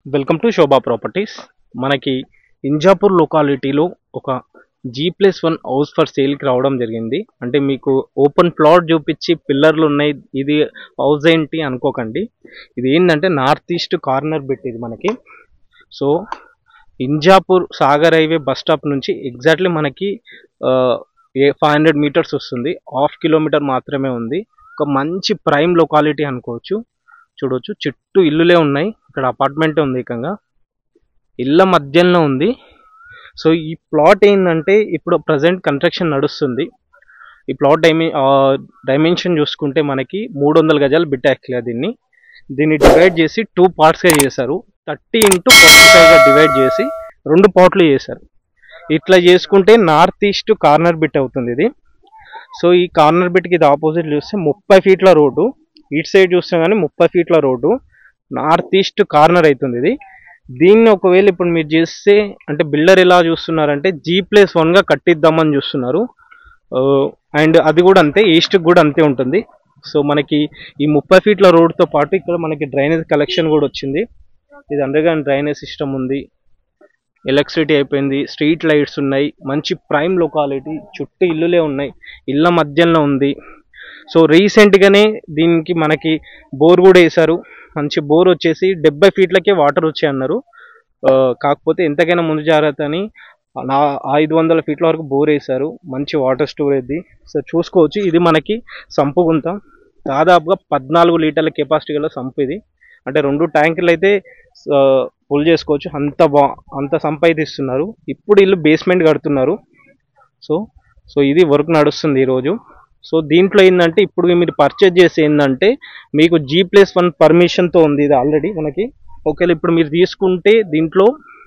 welcome to Shobha properties మనకి ఇంజాపూర్ లొకాలిటీలో ఒక G plus one house for సేల్కి రావడం జరిగింది అంటే మీకు ఓపెన్ ప్లాట్ చూపించి పిల్లర్లు ఉన్నాయి ఇది హౌస్ ఏంటి అనుకోకండి ఇది ఏంటంటే నార్త్ ఈస్ట్ కార్నర్ బిట్ ఇది మనకి so Injapur Sagar highway bus stop నుంచి ఎగ్జాక్ట్లీ మనకి ఆ, ఏ ఫైవ్ హండ్రెడ్ మీటర్స్ వస్తుంది హాఫ్ కిలోమీటర్ మాత్రమే ఉంది ఒక మంచి ప్రైమ్ లొకాలిటీ అనుకోవచ్చు చూడొచ్చు చుట్టూ ఇల్లులే ఉన్నాయి ఇక్కడ అపార్ట్మెంట్ ఉంది ఏకంగా ఇళ్ళ మధ్యలో ఉంది సో ఈ ప్లాట్ ఏంటంటే ఇప్పుడు ప్రజెంట్ కన్స్ట్రక్షన్ నడుస్తుంది ఈ ప్లాట్ డైమె డైమెన్షన్ చూసుకుంటే మనకి మూడు వందల గజాలు బిట్ యాక్చువల్గా దీన్ని దీన్ని డివైడ్ చేసి టూ పార్ట్స్గా చేశారు థర్టీ ఇంటూ ఫార్టీ ఫైవ్గా డివైడ్ చేసి రెండు పార్ట్లు చేశారు ఇట్లా చేసుకుంటే నార్త్ ఈస్ట్ కార్నర్ బిట్ అవుతుంది ఇది సో ఈ కార్నర్ బిట్కి ఇది ఆపోజిట్ చూస్తే ముప్పై ఫీట్ల రోడ్డు ఇటు సైడ్ చూస్తే కానీ ముప్పై ఫీట్ల రోడ్డు నార్త్ ఈస్ట్ కార్నర్ అవుతుంది ఇది దీన్ని ఒకవేళ ఇప్పుడు మీరు చేస్తే అంటే బిల్డర్ ఎలా చూస్తున్నారంటే జీ ప్లస్ వన్గా కట్టిద్దామని చూస్తున్నారు అండ్ అది కూడా అంతే ఈస్ట్కి కూడా అంతే ఉంటుంది సో మనకి ఈ ముప్పై ఫీట్ల రోడ్తో పాటు ఇక్కడ మనకి డ్రైనేజ్ కలెక్షన్ కూడా వచ్చింది ఇది అండర్గ్రౌండ్ డ్రైనేజ్ సిస్టమ్ ఉంది ఎలక్ట్రిసిటీ అయిపోయింది స్ట్రీట్ లైట్స్ ఉన్నాయి మంచి ప్రైమ్ లొకాలిటీ చుట్టూ ఇల్లులే ఉన్నాయి ఇళ్ళ మధ్యలో ఉంది సో రీసెంట్గానే దీనికి మనకి బోర్ కూడా వేశారు మంచి బోర్ వచ్చేసి డెబ్బై ఫీట్లకే వాటర్ వచ్చాయి అన్నారు ఆ, కాకపోతే ఎంతకైనా ముందు జాగ్రత్త అని నా ఐదు వందల ఫీట్ల వరకు బోర్ వేశారు మంచి వాటర్ స్టోరేజ్ సో చూసుకోవచ్చు ఇది మనకి సంపు గుంత దాదాపుగా పద్నాలుగు లీటర్ల కెపాసిటీ గల సంపు ఇది అంటే రెండు ట్యాంకులు అయితే ఫుల్ చేసుకోవచ్చు అంత బా అంత సంప అయితే ఇస్తున్నారు ఇప్పుడు వీళ్ళు బేస్మెంట్ కడుతున్నారు సో సో ఇది వర్క్ నడుస్తుంది ఈరోజు సో దీంట్లో ఏంటంటే ఇప్పుడు మీరు పర్చేజ్ చేసి ఏంటంటే మీకు జీ ప్లస్ వన్ పర్మిషన్తో ఉంది ఇది ఆల్రెడీ మనకి ఒకవేళ ఇప్పుడు మీరు తీసుకుంటే దీంట్లో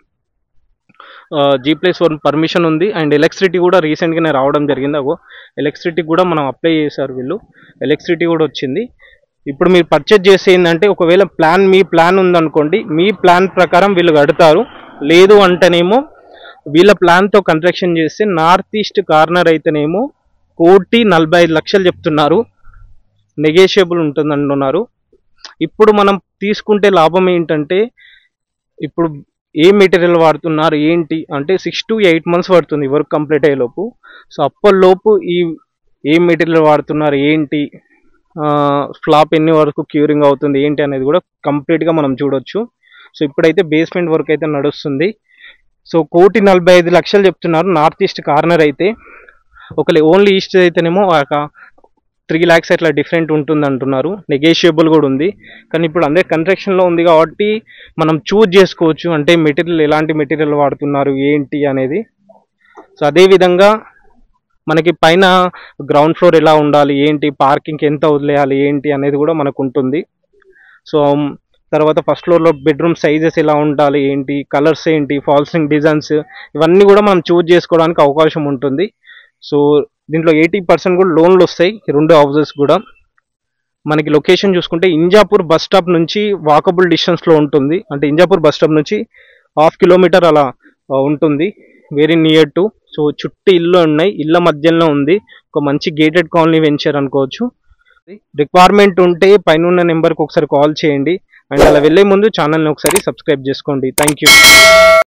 జీ ప్లస్ వన్ పర్మిషన్ ఉంది అండ్ ఎలక్ట్రిసిటీ కూడా రీసెంట్గానే రావడం జరిగింది అగో ఎలక్ట్రిసిటీ కూడా మనం అప్లై చేశారు వీళ్ళు ఎలక్ట్రిసిటీ కూడా వచ్చింది ఇప్పుడు మీరు పర్చేజ్ చేసి ఏంటంటే ఒకవేళ ప్లాన్ మీ ప్లాన్ ఉందనుకోండి మీ ప్లాన్ ప్రకారం వీళ్ళు కడతారు లేదు అంటేనేమో వీళ్ళ ప్లాన్తో కన్స్ట్రక్షన్ చేస్తే నార్త్ ఈస్ట్ కార్నర్ అయితేనేమో కోటి నలభై ఐదు లక్షలు చెప్తున్నారు నెగేషియబుల్ ఉంటుంది అంటున్నారు ఇప్పుడు మనం తీసుకుంటే లాభం ఏంటంటే ఇప్పుడు ఏ మెటీరియల్ వాడుతున్నారు ఏంటి అంటే సిక్స్ టు ఎయిట్ మంత్స్ పడుతుంది వర్క్ కంప్లీట్ అయ్యేలోపు సో అప్పటిలోపు ఈ ఏ మెటీరియల్ వాడుతున్నారు ఏంటి ఫ్లాప్ ఎన్ని వరకు క్యూరింగ్ అవుతుంది ఏంటి అనేది కూడా కంప్లీట్గా మనం చూడొచ్చు సో ఇప్పుడైతే బేస్మెంట్ వర్క్ అయితే నడుస్తుంది సో కోటి నలభై ఐదు లక్షలు చెప్తున్నారు నార్త్ ఈస్ట్ కార్నర్ అయితే ఒకవేళ ఓన్లీ ఈస్ట్ అయితేనేమో ఒక త్రీ ల్యాక్స్ అట్లా డిఫరెంట్ ఉంటుంది అంటున్నారు నెగోషియబుల్ కూడా ఉంది కానీ ఇప్పుడు అందరి కన్స్ట్రక్షన్లో ఉంది కాబట్టి మనం చూజ్ చేసుకోవచ్చు అంటే మెటీరియల్ ఎలాంటి మెటీరియల్ వాడుతున్నారు ఏంటి అనేది సో అదేవిధంగా మనకి పైన గ్రౌండ్ ఫ్లోర్ ఎలా ఉండాలి ఏంటి పార్కింగ్ ఎంత వదిలేయాలి ఏంటి అనేది కూడా మనకు ఉంటుంది సో తర్వాత ఫస్ట్ ఫ్లోర్లో బెడ్రూమ్ సైజెస్ ఎలా ఉండాలి ఏంటి కలర్స్ ఏంటి ఫాల్సింగ్ డిజైన్స్ ఇవన్నీ కూడా మనం చూజ్ చేసుకోవడానికి అవకాశం ఉంటుంది సో దీంట్లో ఎయిటీ పర్సెంట్ కూడా లోన్లు వస్తాయి ఈ రెండు హౌసెస్ కూడా మనకి లొకేషన్ చూసుకుంటే ఇంజాపూర్ బస్ స్టాప్ నుంచి వాకబుల్ డిస్టెన్స్లో ఉంటుంది అంటే ఇంజాపూర్ బస్ స్టాప్ నుంచి హాఫ్ కిలోమీటర్ అలా ఆ, ఉంటుంది వెరీ నియర్ టు సో చుట్టూ ఇల్లు ఉన్నాయి ఇళ్ళ మధ్యలో ఉంది ఒక మంచి గేటెడ్ కాలనీ వెంచర్ అనుకోవచ్చు రిక్వైర్మెంట్ ఉంటే పైన ఉన్న నెంబర్కి ఒకసారి కాల్ చేయండి అండ్ అలా వెళ్ళే ముందు ఛానల్ని ఒకసారి సబ్స్క్రైబ్ చేసుకోండి థ్యాంక్ యూ